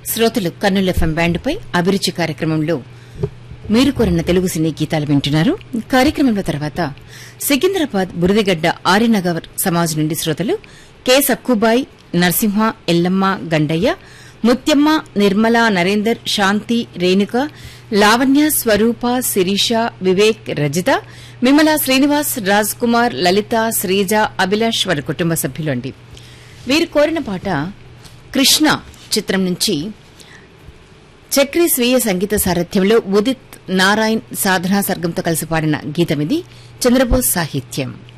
శ్రోతలు కర్నూలు ఎఫ్ఎం బ్యాండ్పై అభిరుచి కార్యక్రమంలో మీరు కోరిన తెలుగు సినీ గీతాలు వింటున్నారు కార్యక్రమంలో తర్వాత సికింద్రాబాద్ బురదిగడ్డ ఆర్యనగర్ సమాజ్ నుండి శ్రోతలు కె సక్కుబాయి నరసింహ ఎల్లమ్మ గండయ్య ముత్యమ్మ నిర్మల నరేందర్ శాంతి రేణుక లావణ్య స్వరూప శిరీష వివేక్ రజిత విమల శ్రీనివాస్ రాజ్ కుమార్ లలిత శ్రీజ అభిలాష్ వారి కుటుంబ సభ్యులు అండి వీరు కోరిన పాట కృష్ణ చిత్రం నుంచి చక్రి స్వీయ సంగీత సారథ్యంలో ఉదిత్ నారాయణ్ సాధనా సర్గంతో కలిసి పాడిన గీతమిది చంద్రబోస్ సాహిత్యం